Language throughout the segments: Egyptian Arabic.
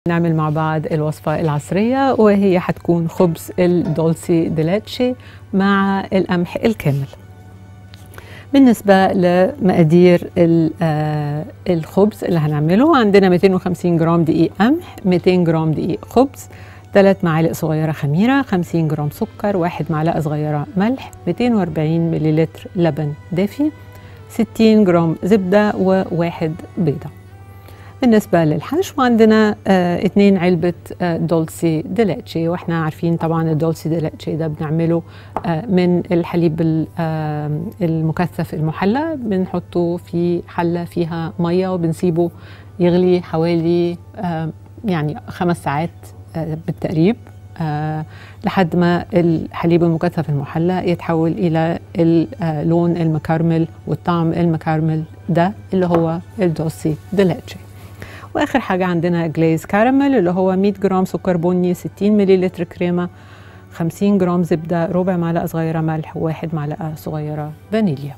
نعمل مع بعض الوصفة العصرية وهي هتكون خبز الدولسي ديلاتشي مع القمح الكامل بالنسبة لمقادير ال- آه، الخبز اللي هنعمله عندنا 250 جرام دقيق قمح 200 جرام دقيق خبز 3 معالق صغيرة خميرة 50 جرام سكر 1 معلقة صغيرة ملح 240 مليلتر لبن دافي 60 جرام زبدة وواحد بيضة بالنسبة للحشو عندنا آه اتنين علبة آه دولسي ديلاتشي واحنا عارفين طبعا الدولسي ديلاتشي ده بنعمله آه من الحليب ال- آه المكثف المحلى بنحطه في حلة فيها مية وبنسيبه يغلي حوالي آه يعني خمس ساعات آه بالتقريب آه لحد ما الحليب المكثف المحلى يتحول إلى اللون المكرمل والطعم المكرمل ده اللي هو الدولسي ديلاتشي واخر حاجه عندنا جليز كراميل اللي هو 100 جرام سكر بني 60 مليلتر كريمه 50 جرام زبده ربع معلقه صغيره ملح وواحد معلقه صغيره فانيليا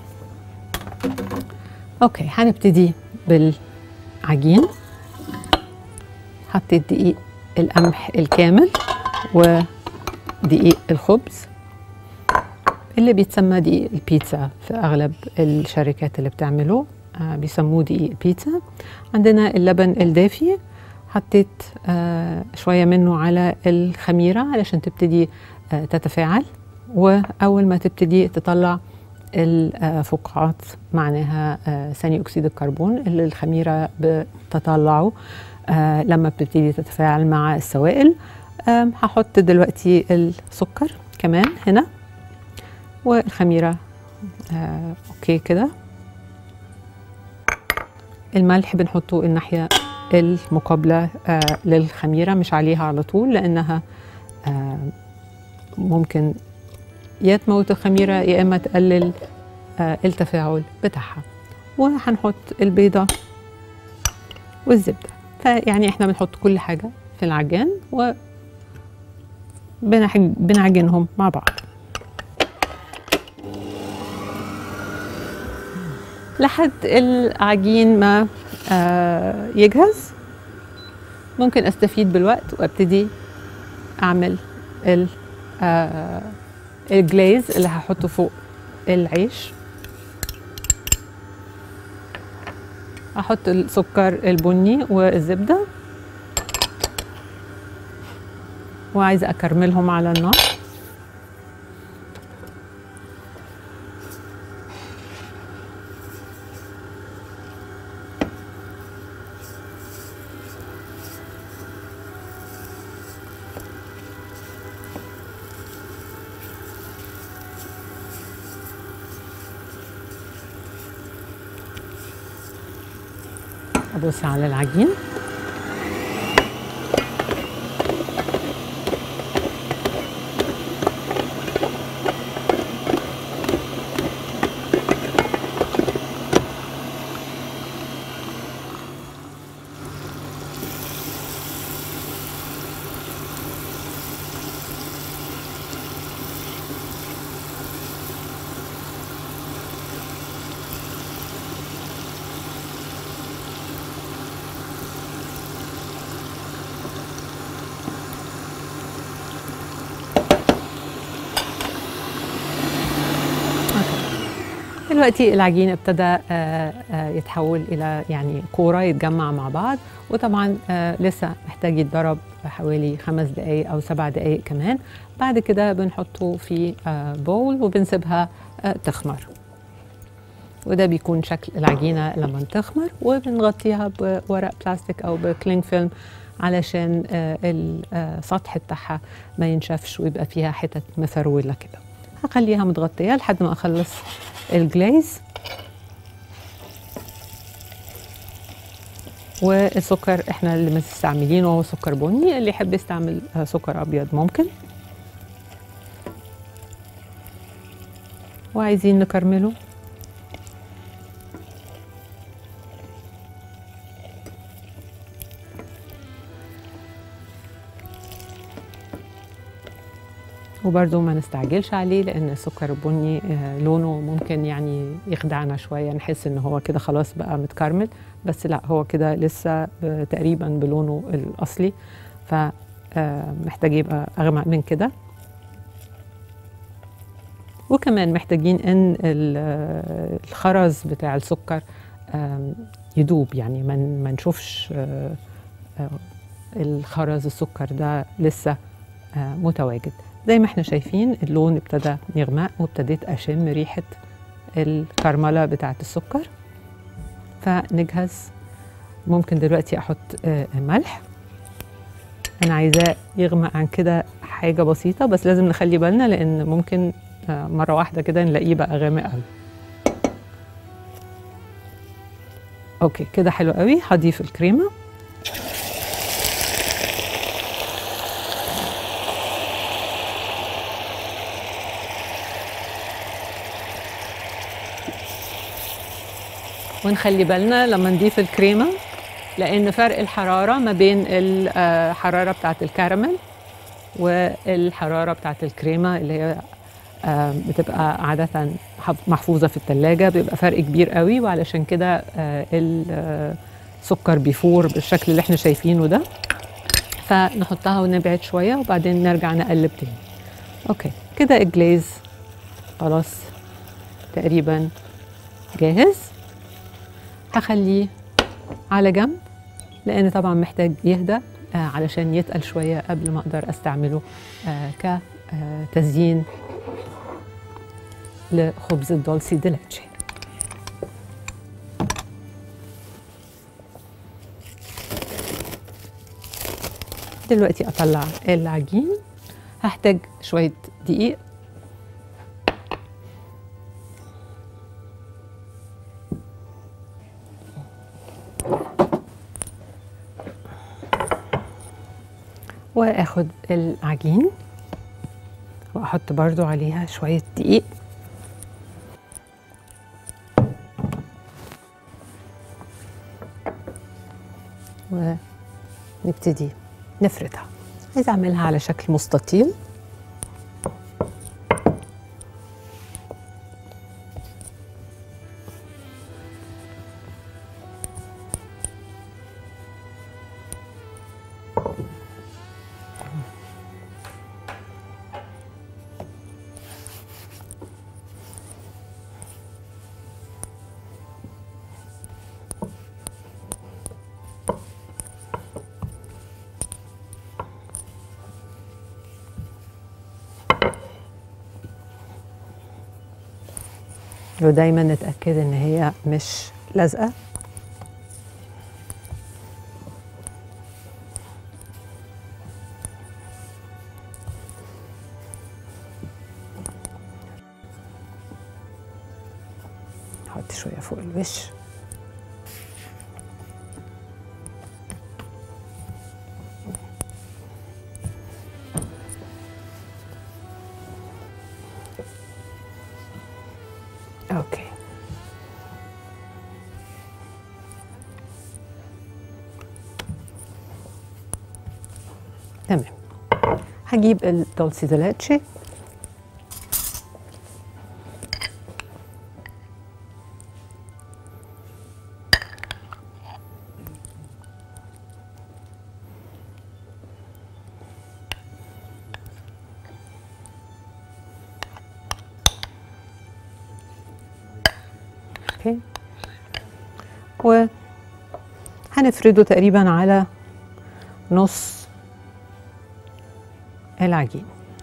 اوكي هنبتدي بالعجين حطيت دقيق القمح الكامل ودقيق الخبز اللي بيتسمى دقيق البيتزا في اغلب الشركات اللي بتعمله آه بيسموه دقيق البيتزا عندنا اللبن الدافي حطيت آه شويه منه على الخميره علشان تبتدي آه تتفاعل واول ما تبتدي تطلع الفقاعات معناها آه ثاني اكسيد الكربون اللي الخميره بتطلعه آه لما بتبتدي تتفاعل مع السوائل آه هحط دلوقتي السكر كمان هنا والخميره آه اوكي كده الملح بنحطه الناحية المقابلة آه للخميرة مش عليها على طول لأنها آه ممكن يا تموت الخميرة يا إما تقلل آه التفاعل بتاعها وهنحط البيضة والزبدة فيعني احنا بنحط كل حاجة في العجان و بنعجنهم مع بعض لحد العجين ما آه يجهز ممكن استفيد بالوقت وابتدي اعمل ال آه الجليز اللي هحطه فوق العيش احط السكر البني والزبده وعايزه اكرملهم على النار ابص على العجين دلوقتي العجين ابتدى يتحول الى يعني كوره يتجمع مع بعض وطبعا لسه محتاج يتضرب حوالي خمس دقائق او سبع دقائق كمان بعد كده بنحطه في بول وبنسيبها تخمر وده بيكون شكل العجينه لما تخمر وبنغطيها بورق بلاستيك او بكلينج فيلم علشان السطح بتاعها ما ينشفش ويبقى فيها حتت مفروله كده هخليها متغطيه لحد ما اخلص الجليز والسكر احنا اللي مستعملينه هو سكر بني اللي يحب يستعمل سكر ابيض ممكن وعايزين نكرمله وبرده ما نستعجلش عليه لان السكر البني آه، لونه ممكن يعني يخدعنا شويه نحس ان هو كده خلاص بقى متكرمل بس لا هو كده لسه ب- تقريبا بلونه الاصلي فمحتاج يبقى اغمق من كده وكمان محتاجين ان ال- آه، الخرز بتاع السكر آم، يدوب يعني ما ن- ما نشوفش آه، آه، الخرز السكر ده لسه آه، متواجد زي ما احنا شايفين اللون ابتدى يغمق وابتديت اشم ريحه الكرمله بتاعه السكر فنجهز ممكن دلوقتي احط آه، ملح انا عايزاه يغمق عن كده حاجه بسيطه بس لازم نخلي بالنا لان ممكن آه، مره واحده كده نلاقيه بقى غامق قوي اوكي كده حلو قوي هضيف الكريمه ونخلي بالنا لما نضيف الكريمه لان فرق الحراره ما بين الحراره بتاعه الكراميل والحراره بتاعه الكريمه اللي هي آه، بتبقى عاده حف- محفوظه في الثلاجه بيبقى فرق كبير قوي وعلشان كده آه، السكر بيفور بالشكل اللي احنا شايفينه ده فنحطها ونبعد شويه وبعدين نرجع نقلب تاني اوكي كده الجليز خلاص تقريبا جاهز هخليه على جنب لان طبعا محتاج يهدى آه علشان يتقل شويه قبل ما اقدر استعمله آه كتزيين لخبز الدولسي ديلاتشي دلوقتي اطلع العجين هحتاج شويه دقيق واخد العجين واحط برضو عليها شويه دقيق ونبتدي نفردها عايزه اعملها على شكل مستطيل ودايما نتاكد ان هي مش لازقه نحط شويه فوق الوش اوكي تمام هجيب الدولسي دلاتشي اوكي وهنفرده تقريبا على نص العجين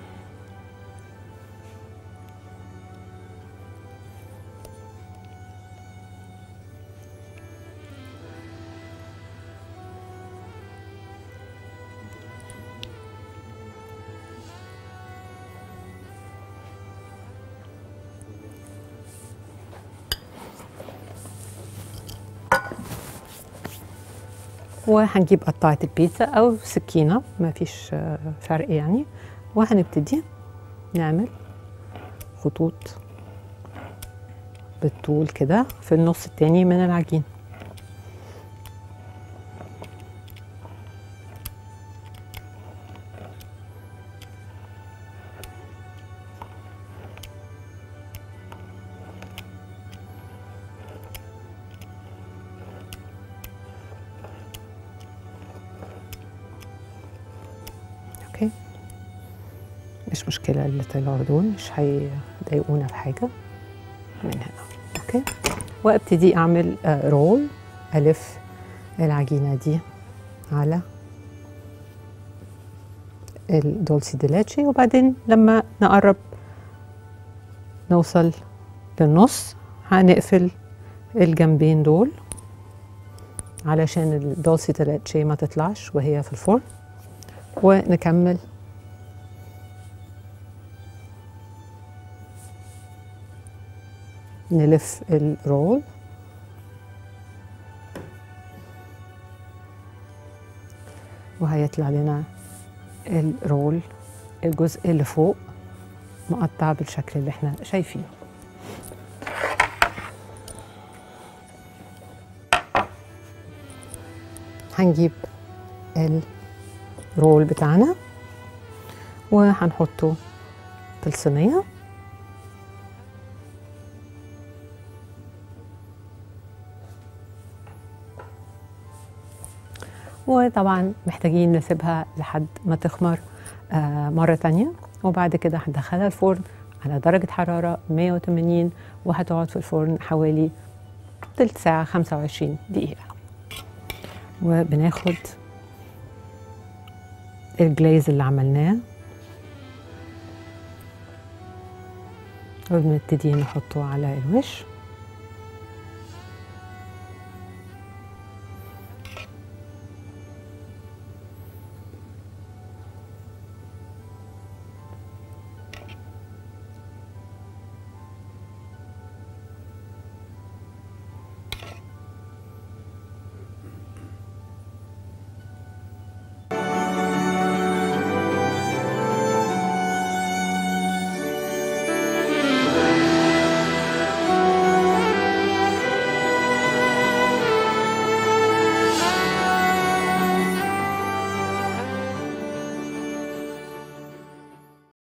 وهنجيب قطعة البيتزا أو سكينة ما فيش آه، فرق يعني وهنبتدي نعمل خطوط بالطول كده في النص التاني من العجين مش مشكلة اللي طلعوا دول مش هيضايقونا في حاجة من هنا اوكي وابتدي اعمل آه، رول الف العجينة دي على الدولسي ديلاتشي وبعدين لما نقرب نوصل للنص هنقفل الجنبين دول علشان الدولسي ديلاتشي ما تطلعش وهي في الفرن ونكمل نلف الرول وهيطلع لنا الرول الجزء اللي فوق مقطع بالشكل اللي احنا شايفينه هنجيب الرول بتاعنا وهنحطه في الصينيه وطبعا محتاجين نسيبها لحد ما تخمر آه مرة تانية وبعد كده هندخلها الفرن على درجة حرارة 180 وهتقعد في الفرن حوالي تلت ساعة 25 دقيقة وبناخد الجليز اللي عملناه وبنبتدي نحطه على الوش